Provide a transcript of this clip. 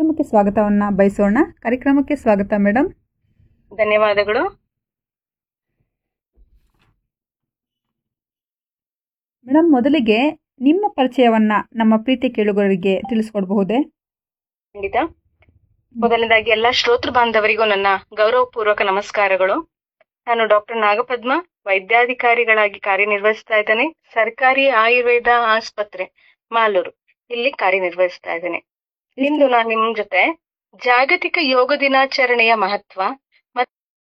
ಕಾರ್ಯಕ್ರಮಕ್ಕೆ ಸ್ವಾಗತವನ್ನ ಬಯಸೋಣ ಕಾರ್ಯಕ್ರಮಕ್ಕೆ ಸ್ವಾಗತ ಮೇಡಮ್ ಧನ್ಯವಾದಗಳು ಮೇಡಮ್ ಮೊದಲಿಗೆ ನಿಮ್ಮ ಪರಿಚಯವನ್ನ ನಮ್ಮ ಪ್ರೀತಿ ಕೇಳುಗರಿಗೆ ತಿಳಿಸ್ಕೊಡ್ಬಹುದೇ ಖಂಡಿತ ಮೊದಲನೇದಾಗಿ ಎಲ್ಲ ಶ್ರೋತೃ ಬಾಂಧವರಿಗೂ ನನ್ನ ಗೌರವಪೂರ್ವಕ ನಮಸ್ಕಾರಗಳು ನಾನು ಡಾಕ್ಟರ್ ನಾಗಪದ್ಮ ವೈದ್ಯಾಧಿಕಾರಿಗಳಾಗಿ ಕಾರ್ಯನಿರ್ವಹಿಸ್ತಾ ಇದ್ದೇನೆ ಸರ್ಕಾರಿ ಆಯುರ್ವೇದ ಆಸ್ಪತ್ರೆ ಮಾಲೂರು ಇಲ್ಲಿ ಕಾರ್ಯನಿರ್ವಹಿಸ್ತಾ ಇದ್ದೇನೆ ಇಂದು ನಾನು ನಿಮ್ ಜೊತೆ ಜಾಗತಿಕ ಯೋಗ ದಿನಾಚರಣೆಯ ಮಹತ್ವ